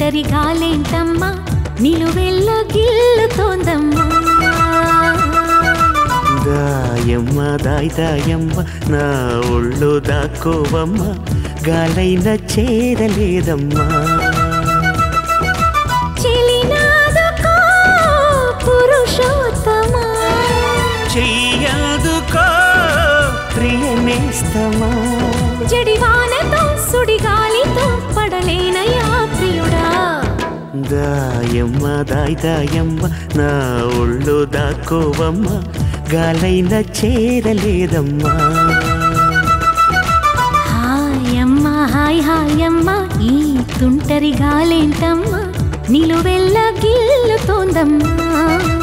తుంటరి గాలేంటమ్మా నిలువెల్ల గిల్లుతోందమ్మా దాయమ్మ దాయ్ దాయమ్మ నా ఒళ్ళు దాక్కోవమ్మ గాలైన చేరలేదమ్మా చెలినాదుకో పురుషోత్తమా చెయ్యదుకో ప్రియనేస్తమా జడివానతో సుడిగాలితో పడలేనయా ప్రియుడా దాయమ్మ దాయ్ దాయమ్మ నా ఒళ్ళు దాక్కోవమ్మ గాలైన చేరలేదమ్మా హాయమ్మా హాయ్ హాయమ్మా ఈ తుంటరి గాలేంటమ్మా నిలువెల్ల గిల్లుతోందమ్మా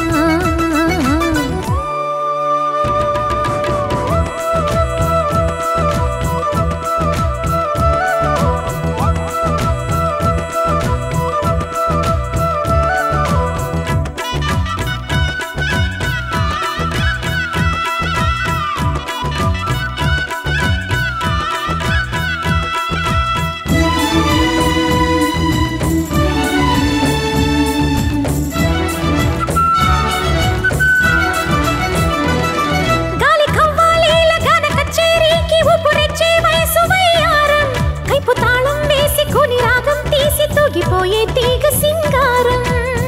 గాలి కవ్వాలీల గాన కచేరీకి ఊపురెచ్చే వయసు వయ్యారం కైపు తాళం వేసి కొని రాగం తీసి తూగిపోయే తీగ సింగారం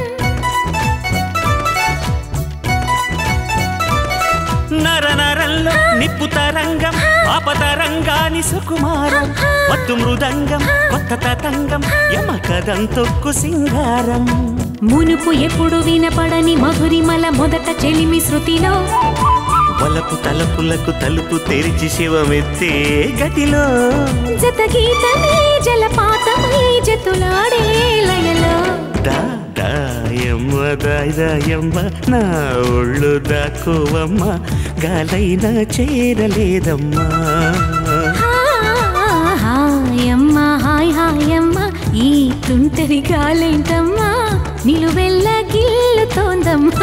నర నరంలో నిప్పు తరంగం ఆపతరంగాని సుకుమారం మత్తు మృదంగం కొత్త తతంగం యమకదం తొక్కు సింగారం మునుపు ఎప్పుడు వినపడని మధురిమల మొదట చెలిమి శృతిలో వలపు తలపులకు తలుపు తెరిచి శివమెత్తే గతిలో జత గీతమే జలపాతమై జతులాడే లయలో దా దాయమ్మ దాయ్ దాయమ్మ నా ఒళ్ళు దాక్కువమ్మ గాలైన చేరలేదమ్మా హా, హాయమ్మా హాయ్ హాయమ్మా ఈ తుంటరి గాలేంటమ్మా నిలువెల్ల గిల్లుతోందమ్మా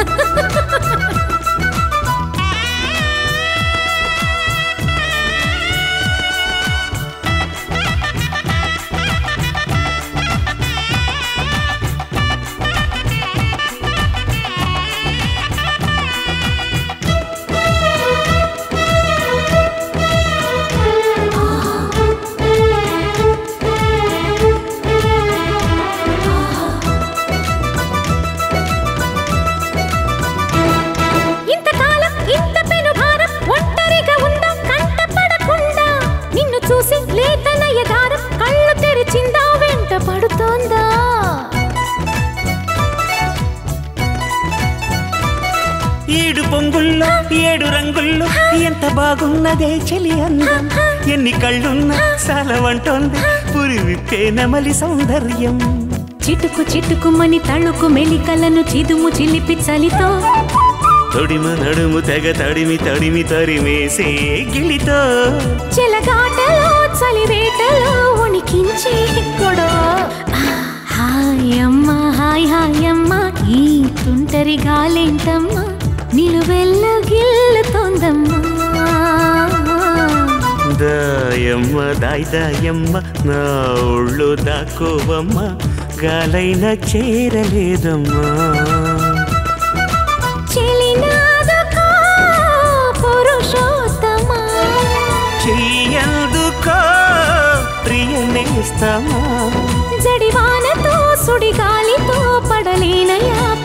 ఇంతకాలం ఇంత పెనుభారం ఒంటరిగా ఉందా కంటపడకుండా నిన్ను చూసి లేత నయగారం కళ్ళు తెరిచిందా వెంట పడుతోందా ఏడు పొంగుల్లో ఏడు రంగుల్లో ఎంత బాగున్నదే చెలి అందం ఎన్ని కళ్ళున్నా సాలవంటోంది పురి విప్పే నెమలి సౌందర్యం చిటుకు చిటుకుమని తళుకు మెలికలను చిదుము చిలిపి చలితో తొడిమ నడుము తెగ తడిమి తడిమి తరిమేసే గిలితో చెలగాటలో చలివేటలో ఉణికించే గొడవ హాయ్ అమ్మా హాయ్ హాయ్ అమ్మా ఈ తుంటరి గాలేంటమ్మా నిలువెల్ల గిల్లుతోందమ్మా దాయమ్మ దాయ్ దాయమ్మ నా ఒళ్ళు దాకోవమ్మ గాలైన చేరలేదమ్మా చెలినాదుకో పురుషోత్తమా చెయ్యందుకో ప్రియనేస్తమా జడివానతో సుడిగాలితో పడలేనయా